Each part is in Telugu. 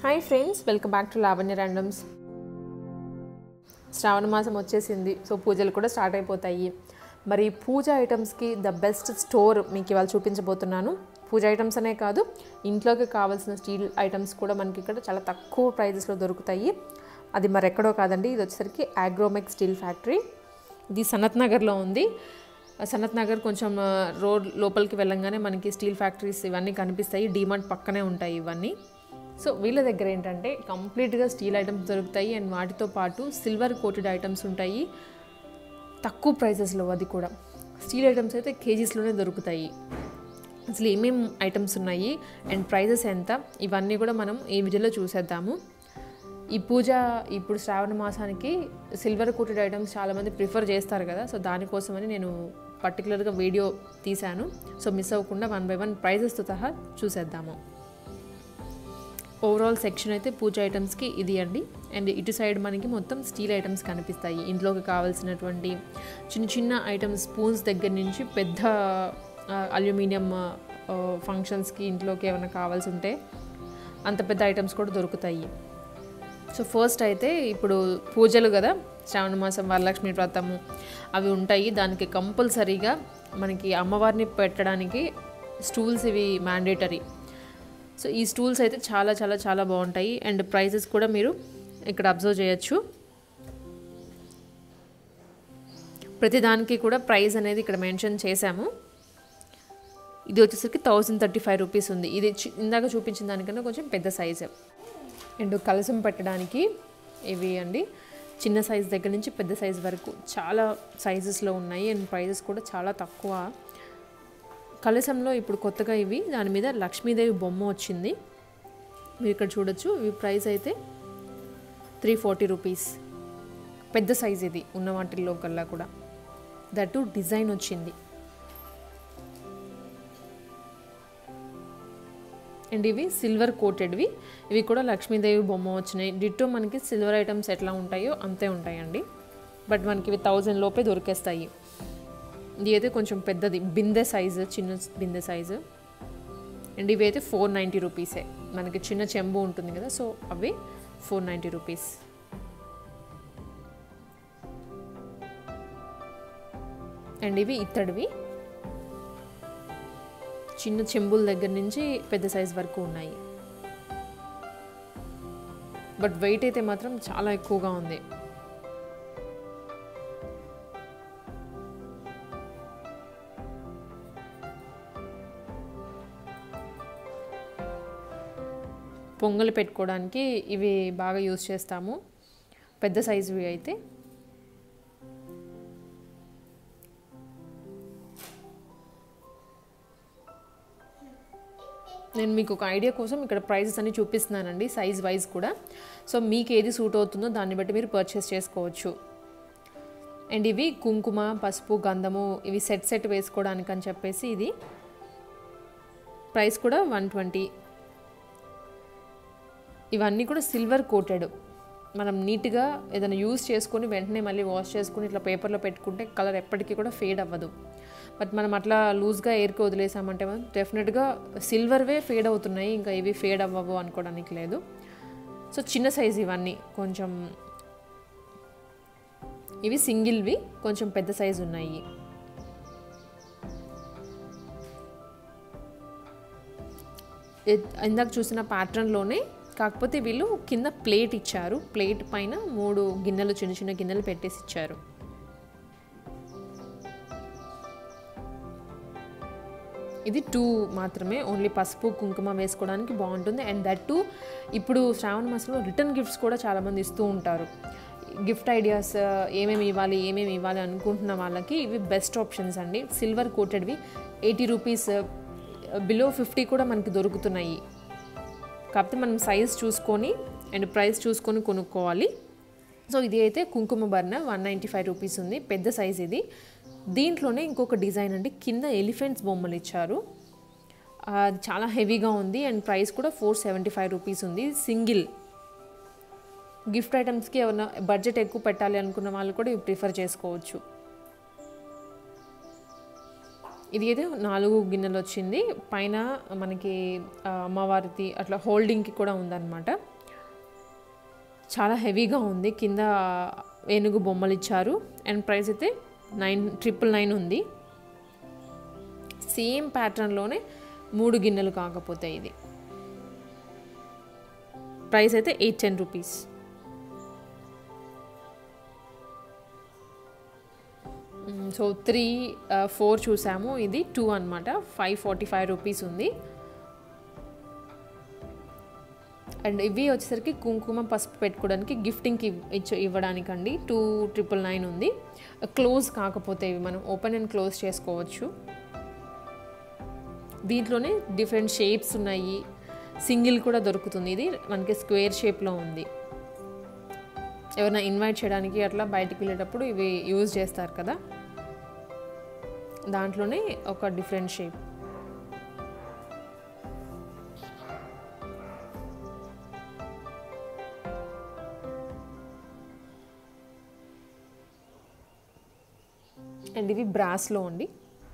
hi friends welcome back to Lavanya randoms శ్రావణ మాసం వచ్చేసింది సో పూజలు కూడా స్టార్ట్ అయిపోతాయి మరి పూజ ఐటమ్స్కి ద బెస్ట్ స్టోర్ మీకు ఇవాళ చూపించబోతున్నాను పూజ ఐటమ్స్ అనే కాదు ఇంట్లోకి కావాల్సిన స్టీల్ ఐటమ్స్ కూడా మనకి ఇక్కడ చాలా తక్కువ ప్రైజెస్లో దొరుకుతాయి అది మరి ఎక్కడో కాదండి ఇది వచ్చేసరికి ఆగ్రోమెక్ స్టీల్ ఫ్యాక్టరీ ఇది సనత్ నగర్లో ఉంది సనత్ నగర్ కొంచెం ఆ, రోడ్ లోపలికి వెళ్ళంగానే మనకి స్టీల్ ఫ్యాక్టరీస్ ఇవన్నీ కనిపిస్తాయి డీమార్ట్ పక్కనే ఉంటాయి ఇవన్నీ సో వీళ్ళ దగ్గర ఏంటంటే కంప్లీట్గా స్టీల్ ఐటమ్స్ దొరుకుతాయి అండ్ వాటితో పాటు సిల్వర్ కోటెడ్ ఐటమ్స్ ఉంటాయి తక్కువ ప్రైజెస్లో అది కూడా స్టీల్ ఐటమ్స్ అయితే కేజీస్లోనే దొరుకుతాయి అసలు ఏమేం ఐటమ్స్ ఉన్నాయి అండ్ ప్రైజెస్ ఎంత ఇవన్నీ కూడా మనం ఈ వీడియోలో చూసేద్దాము ఈ పూజ ఇప్పుడు శ్రావణ మాసానికి సిల్వర్ కోటెడ్ ఐటమ్స్ చాలామంది ప్రిఫర్ చేస్తారు కదా సో దానికోసమని నేను పర్టికులర్గా వీడియో తీశాను సో మిస్ అవ్వకుండా వన్ బై వన్ ప్రైజెస్తో సహా చూసేద్దాము ఓవరాల్ సెక్షన్ అయితే పూజ ఐటమ్స్కి ఇది అండి అండ్ ఇటు సైడ్ మనకి మొత్తం స్టీల్ ఐటమ్స్ కనిపిస్తాయి ఇంట్లోకి కావాల్సినటువంటి చిన్న చిన్న ఐటమ్స్ స్పూన్స్ దగ్గర నుంచి పెద్ద అల్యూమినియం ఫంక్షన్స్కి ఇంట్లోకి ఏమైనా కావాల్సి ఉంటే అంత పెద్ద ఐటమ్స్ కూడా దొరుకుతాయి సో ఫస్ట్ అయితే ఇప్పుడు పూజలు కదా శ్రావణ మాసం వరలక్ష్మి వ్రతము అవి ఉంటాయి దానికి కంపల్సరీగా మనకి అమ్మవారిని పెట్టడానికి స్టూల్స్ ఇవి మ్యాండేటరీ సో ఈ స్టూల్స్ అయితే చాలా చాలా చాలా బాగుంటాయి అండ్ ప్రైజెస్ కూడా మీరు ఇక్కడ అబ్జర్వ్ చేయొచ్చు ప్రతిదానికి కూడా ప్రైస్ అనేది ఇక్కడ మెన్షన్ చేశాము ఇది వచ్చేసరికి థౌజండ్ థర్టీ ఫైవ్ రూపీస్ ఉంది ఇది చి- ఇందాక చూపించిన దానికన్నా కొంచెం పెద్ద సైజు అండ్ కలసం పెట్టడానికి ఇవి అండి చిన్న సైజ్ దగ్గర నుంచి పెద్ద సైజ్ వరకు చాలా సైజెస్లో ఉన్నాయి అండ్ ప్రైజెస్ కూడా చాలా తక్కువ కలశంలో ఇప్పుడు కొత్తగా ఇవి దాని మీద లక్ష్మీదేవి బొమ్మ వచ్చింది మీరు ఇక్కడ చూడొచ్చు ఇవి ప్రైస్ అయితే త్రీ ఫార్టీ రూపీస్ పెద్ద సైజ్ ఇది ఉన్న వాటిల్లో కల్లా కూడా దట్టు డిజైన్ వచ్చింది అండ్ ఇవి సిల్వర్ కోటెడ్వి ఇవి కూడా లక్ష్మీదేవి బొమ్మ వచ్చినాయి డిట్టో మనకి సిల్వర్ ఐటమ్స్ ఎట్లా ఉంటాయో అంతే ఉంటాయండి బట్ మనకి ఇవి థౌజండ్ లోపే దొరికేస్తాయి ఇది అయితే కొంచెం పెద్దది బిందె సైజు చిన్న బిందె సైజు అండ్ ఇవి అయితే ఫోర్ నైంటీ రూపీసే మనకి చిన్న చెంబు ఉంటుంది కదా సో అవి ఫోర్ నైంటీ రూపీస్ అండ్ ఇవి ఇత్తడివి చిన్న చెంబుల దగ్గర నుంచి పెద్ద సైజ్ వరకు ఉన్నాయి బట్ వెయిట్ అయితే మాత్రం చాలా ఎక్కువగా ఉంది పొంగలు పెట్టుకోవడానికి ఇవి బాగా యూస్ చేస్తాము పెద్ద సైజువి అయితే నేను మీకు ఒక ఐడియా కోసం ఇక్కడ ప్రైజెస్ అన్ని చూపిస్తున్నానండి సైజ్ వైజ్ కూడా సో మీకు ఏది సూట్ అవుతుందో దాన్ని బట్టి మీరు పర్చేస్ చేసుకోవచ్చు అండ్ ఇవి కుంకుమ పసుపు గంధము ఇవి సెట్ సెట్ వేసుకోవడానికి అని చెప్పేసి ఇది ప్రైస్ కూడా వన్ ట్వంటీ ఇవన్నీ కూడా సిల్వర్ కోటెడ్ మనం నీట్గా ఏదైనా యూస్ చేసుకొని వెంటనే మళ్ళీ వాష్ చేసుకుని ఇట్లా పేపర్లో పెట్టుకుంటే కలర్ ఎప్పటికీ కూడా ఫేడ్ అవ్వదు బట్ మనం అట్లా లూజ్గా ఎయిర్కి వదిలేసామంటే మనం డెఫినెట్గా సిల్వర్వే ఫేడ్ అవుతున్నాయి ఇంకా ఇవి ఫేడ్ అవ్వవు అనుకోవడానికి లేదు సో చిన్న సైజ్ ఇవన్నీ కొంచెం ఇవి సింగిల్వి కొంచెం పెద్ద సైజు ఉన్నాయి ఇ- ఇందాక చూసిన ప్యాటర్న్లోనే కాకపోతే వీళ్ళు కింద ప్లేట్ ఇచ్చారు ప్లేట్ పైన మూడు గిన్నెలు చిన్న చిన్న గిన్నెలు పెట్టేసి ఇచ్చారు ఇది టూ మాత్రమే ఓన్లీ పసుపు కుంకుమ వేసుకోవడానికి బాగుంటుంది అండ్ దట్ టూ ఇప్పుడు శ్రావణ మాసంలో రిటర్న్ గిఫ్ట్స్ కూడా చాలామంది ఇస్తూ ఉంటారు గిఫ్ట్ ఐడియాస్ ఏమేమి ఇవ్వాలి ఏమేమి ఇవ్వాలి అనుకుంటున్న వాళ్ళకి ఇవి బెస్ట్ ఆప్షన్స్ అండి సిల్వర్ కోటెడ్వి ఎయిటీ రూపీస్ బిలో ఫిఫ్టీ కూడా మనకి దొరుకుతున్నాయి కాకపోతే మనం సైజ్ చూసుకొని అండ్ ప్రైస్ చూసుకొని కొనుక్కోవాలి సో ఇది అయితే కుంకుమ బర్ణ వన్ నైంటీ ఫైవ్ రూపీస్ ఉంది పెద్ద సైజ్ ఇది దీంట్లోనే ఇంకొక డిజైన్ అండి కింద ఎలిఫెంట్స్ బొమ్మలు ఇచ్చారు ఆ, అది చాలా హెవీగా ఉంది అండ్ ప్రైస్ కూడా ఫోర్ సెవెంటీ ఫైవ్ రూపీస్ ఉంది సింగిల్ గిఫ్ట్ ఐటమ్స్కి ఏమైనా బడ్జెట్ ఎక్కువ పెట్టాలి అనుకున్న వాళ్ళు కూడా ఇవి ప్రిఫర్ చేసుకోవచ్చు ఇది అయితే నాలుగు గిన్నెలు వచ్చింది పైన మనకి ఆ, అమ్మవారిది అట్లా హోల్డింగ్కి కూడా ఉందన్నమాట చాలా హెవీగా ఉంది కింద ఏనుగు బొమ్మలు ఇచ్చారు అండ్ ప్రైస్ అయితే నైన్ ట్రిపుల్ నైన్ ఉంది సేమ్ ప్యాటర్న్లోనే మూడు గిన్నెలు కాకపోతే ఇది ప్రైస్ అయితే eight ten rupees so three four చూసాము ఇది టూ అనమాట ఫైవ్ ఫార్టీ ఫైవ్ రూపీస్ ఉంది అండ్ ఇవి వచ్చేసరికి కుంకుమ పసుపు పెట్టుకోవడానికి గిఫ్టింగ్కి ఇచ్చ ఇవ్వడానికండి టూ ట్రిపుల్ నైన్ ఉంది క్లోజ్ కాకపోతే ఇవి మనం ఓపెన్ అండ్ క్లోజ్ చేసుకోవచ్చు దీంట్లోనే డిఫరెంట్ షేప్స్ ఉన్నాయి సింగిల్ కూడా దొరుకుతుంది ఇది మనకి స్క్వేర్ షేప్లో ఉంది ఎవరైనా ఇన్వైట్ చేయడానికి అట్లా బయటికి వెళ్ళేటప్పుడు ఇవి యూజ్ చేస్తారు కదా దాంట్లోనే ఒక డిఫరెంట్ షేప్ అండ్ ఇవి బ్రాస్లో అండి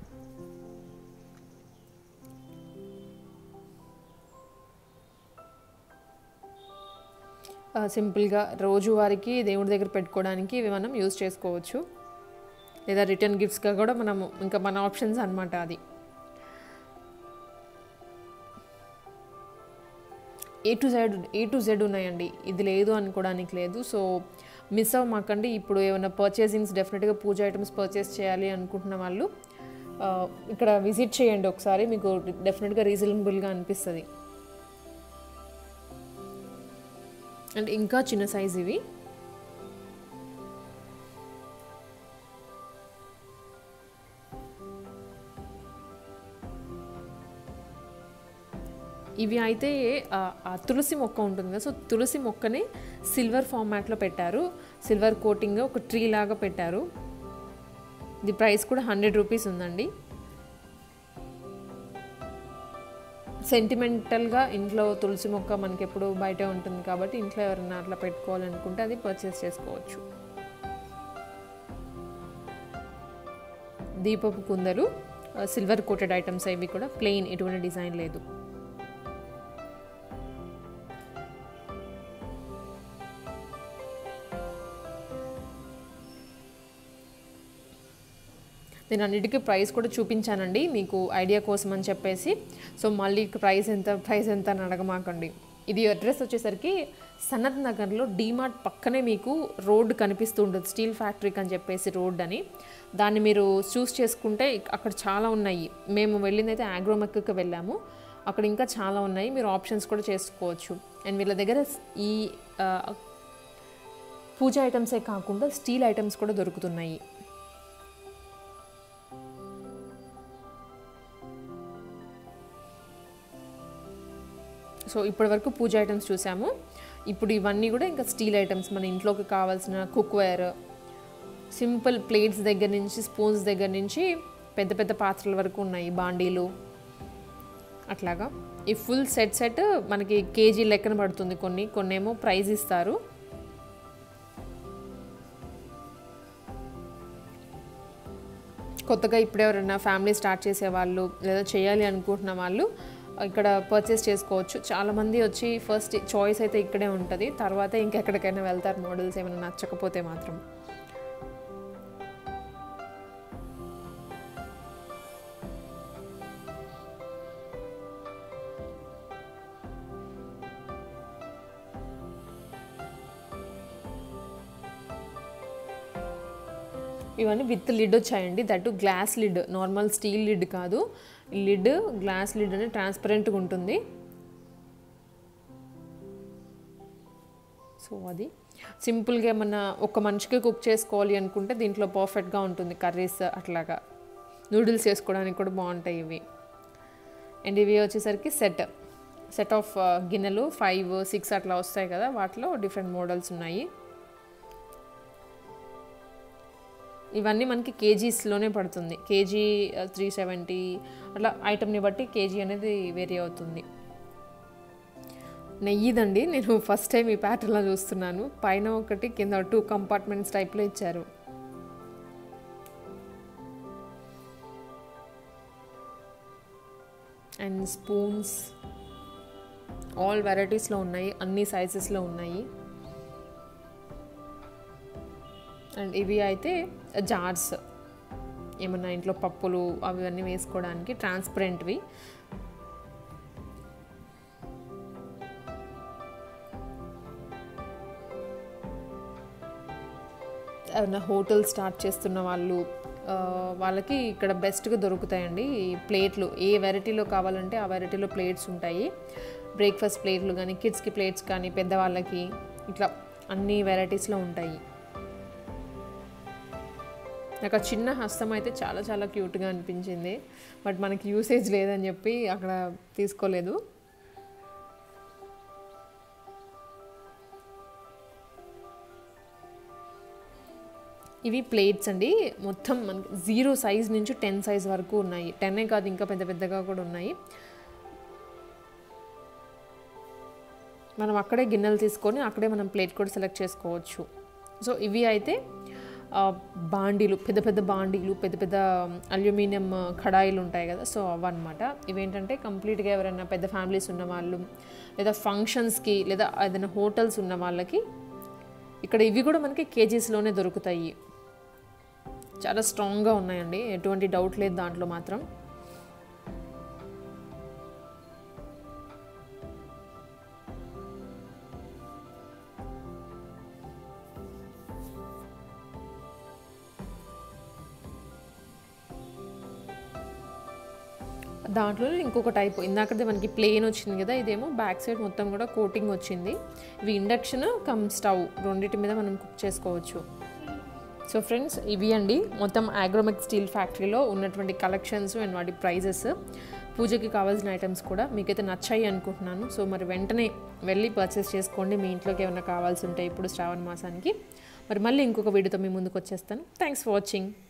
సింపుల్గా రోజువారికి దేవుడి దగ్గర పెట్టుకోవడానికి ఇవి మనం యూజ్ చేసుకోవచ్చు లేదా రిటర్న్ గిఫ్ట్స్గా కూడా మనము ఇంకా మన ఆప్షన్స్ అనమాట అది A to Z A to Z ఉన్నాయండి ఇది లేదు అనుకోవడానికి లేదు సో మిస్ అవ్వమాకండి ఇప్పుడు ఏమైనా పర్చేసింగ్స్ డెఫినెట్గా పూజ ఐటమ్స్ పర్చేస్ చేయాలి అనుకుంటున్న వాళ్ళు ఆ, ఇక్కడ విజిట్ చేయండి ఒకసారి మీకు డెఫినెట్గా రీజనబుల్గా అనిపిస్తుంది అండ్ ఇంకా చిన్న సైజ్ ఇవి ఇవి అయితే ఆ, ఆ తులసి మొక్క ఉంటుంది కదా సో తులసి మొక్కని సిల్వర్ ఫార్మాట్లో పెట్టారు సిల్వర్ కోటింగ్ ఒక ట్రీ లాగా పెట్టారు ఇది ప్రైస్ కూడా హండ్రెడ్ రూపీస్ ఉందండి సెంటిమెంటల్గా ఇంట్లో తులసి మొక్క మనకి ఎప్పుడు బయటే ఉంటుంది కాబట్టి ఇంట్లో ఎవరైనా అట్లా పెట్టుకోవాలనుకుంటే అది పర్చేస్ చేసుకోవచ్చు దీపపు కుందలు సిల్వర్ కోటెడ్ ఐటమ్స్ ఇవి కూడా ప్లెయిన్ ఎటువంటి డిజైన్ లేదు నేను అన్నిటికీ ప్రైస్ కూడా చూపించానండి మీకు ఐడియా కోసం అని చెప్పేసి సో మళ్ళీ ప్రైస్ ఎంత ప్రైస్ ఎంత అని అడగమాకండి ఇది అడ్రస్ వచ్చేసరికి సనత్ నగర్లో డీమార్ట్ పక్కనే మీకు రోడ్ కనిపిస్తూ ఉంటుంది స్టీల్ ఫ్యాక్టరీకి అని చెప్పేసి రోడ్ అని దాన్ని మీరు చూస్ చేసుకుంటే ఇక్- అక్కడ చాలా ఉన్నాయి మేము వెళ్ళింది అయితే ఆగ్రోమెక్కి వెళ్ళాము అక్కడ ఇంకా చాలా ఉన్నాయి మీరు ఆప్షన్స్ కూడా చేసుకోవచ్చు అండ్ వీళ్ళ దగ్గర ఈ ఆ, పూజ ఐటమ్సే కాకుండా స్టీల్ ఐటమ్స్ కూడా దొరుకుతున్నాయి సో ఇప్పటి వరకు పూజ ఐటమ్స్ చూసాము ఇప్పుడు ఇవన్నీ కూడా ఇంకా స్టీల్ ఐటమ్స్ మన ఇంట్లోకి కావాల్సిన కుక్వేర్ సింపుల్ ప్లేట్స్ దగ్గర నుంచి స్పూన్స్ దగ్గర నుంచి పెద్ద పెద్ద పాత్రల వరకు ఉన్నాయి బాండీలు అట్లాగా ఈ ఫుల్ సెట్ సెట్ మనకి కేజీ లెక్కన పడుతుంది కొన్ని కొన్ని ఏమో ప్రైజ్ ఇస్తారు కొత్తగా ఇప్పుడు ఎవరైనా ఫ్యామిలీ స్టార్ట్ చేసే వాళ్ళు లేదా చేయాలి అనుకుంటున్న వాళ్ళు ఇక్కడ పర్చేస్ చేసుకోవచ్చు చాలామంది వచ్చి ఫస్ట్ చాయిస్ అయితే ఇక్కడే ఉంటుంది తర్వాత ఇంకెక్కడికైనా వెళ్తారు మోడల్స్ ఏమైనా నచ్చకపోతే మాత్రం ఇవన్నీ విత్ లిడ్ వచ్చాయండి that glass lid normal steel lid కాదు లిడ్ గ్లాస్ లిడ్ అనేది ట్రాన్స్పరెంట్గా ఉంటుంది సో అది సింపుల్గా ఏమన్నా ఒక మనిషికి కుక్ చేసుకోవాలి అనుకుంటే దీంట్లో పర్ఫెక్ట్గా ఉంటుంది కర్రీస్ అట్లాగా నూడిల్స్ చేసుకోవడానికి కూడా బాగుంటాయి ఇవి అండ్ ఇవి వచ్చేసరికి సెట్ సెట్ ఆఫ్ గిన్నెలు ఫైవ్ సిక్స్ అట్లా వస్తాయి కదా వాటిలో డిఫరెంట్ మోడల్స్ ఉన్నాయి ఇవన్నీ మనకి కేజీస్లోనే పడుతుంది కేజీ త్రీ సెవెంటీ అట్లా ఐటమ్ని బట్టి కేజీ అనేది వేరీ అవుతుంది నెయ్యిదండి నేను ఫస్ట్ టైం ఈ ప్యాటర్న్లో చూస్తున్నాను పైన ఒకటి కింద టూ కంపార్ట్మెంట్స్ టైప్లో ఇచ్చారు అండ్ స్పూన్స్ ఆల్ వెరైటీస్లో ఉన్నాయి అన్ని సైజెస్లో ఉన్నాయి అండ్ ఇవి అయితే జార్స్ ఏమన్నా ఇంట్లో పప్పులు అవన్నీ వేసుకోవడానికి ట్రాన్స్పరెంట్వి ఏమన్నా హోటల్ స్టార్ట్ చేస్తున్న వాళ్ళు ఆ, వాళ్ళకి ఇక్కడ బెస్ట్గా దొరుకుతాయండి ఈ ప్లేట్లు ఏ వెరైటీలో కావాలంటే ఆ వెరైటీలో ప్లేట్స్ ఉంటాయి బ్రేక్ఫాస్ట్ ప్లేట్లు కానీ కిడ్స్కి ప్లేట్స్ కానీ పెద్దవాళ్ళకి ఇట్లా అన్ని వెరైటీస్లో ఉంటాయి నాకు ఆ చిన్న హస్తం అయితే చాలా చాలా క్యూట్గా అనిపించింది బట్ మనకి యూసేజ్ లేదని చెప్పి అక్కడ తీసుకోలేదు ఇవి ప్లేట్స్ అండి మొత్తం మనకి జీరో సైజ్ నుంచి టెన్ సైజ్ వరకు ఉన్నాయి టెన్నే కాదు ఇంకా పెద్ద పెద్దగా కూడా ఉన్నాయి మనం అక్కడే గిన్నెలు తీసుకొని అక్కడే మనం ప్లేట్ కూడా సెలెక్ట్ చేసుకోవచ్చు సో ఇవి అయితే ఆ, బాండీలు పెద్ద పెద్ద బాండీలు పెద్ద పెద్ద అల్యూమినియం కడాయిలు ఉంటాయి కదా సో అవన్నమాట ఇవేంటంటే కంప్లీట్గా ఎవరైనా పెద్ద ఫ్యామిలీస్ ఉన్న వాళ్ళు లేదా ఫంక్షన్స్కి లేదా ఏదైనా హోటల్స్ ఉన్న వాళ్ళకి ఇక్కడ ఇవి కూడా మనకి కేజీస్లోనే దొరుకుతాయి చాలా స్ట్రాంగ్గా ఉన్నాయండి ఎటువంటి డౌట్ లేదు దాంట్లో మాత్రం దాంట్లో ఇంకొక టైప్ ఇందాకదే మనకి ప్లేన్ వచ్చింది కదా ఇదేమో బ్యాక్ సైడ్ మొత్తం కూడా కోటింగ్ వచ్చింది ఇవి ఇండక్షన్ కమ్ స్టవ్ రెండింటి మీద మనం కుక్ చేసుకోవచ్చు సో ఫ్రెండ్స్ ఇవి అండి మొత్తం ఆగ్రోమెక్ స్టీల్ ఫ్యాక్టరీలో ఉన్నటువంటి కలెక్షన్స్ అండ్ వాటి ప్రైజెస్ పూజకి కావాల్సిన ఐటమ్స్ కూడా మీకైతే నచ్చాయి అనుకుంటున్నాను సో మరి వెంటనే వెళ్ళి పర్చేస్ చేసుకోండి మీ ఇంట్లోకి ఏమైనా కావాల్సి ఉంటే ఇప్పుడు శ్రావణ మాసానికి మరి మళ్ళీ ఇంకొక వీడియోతో మీ ముందుకు వచ్చేస్తాను థ్యాంక్స్ ఫర్ వాచింగ్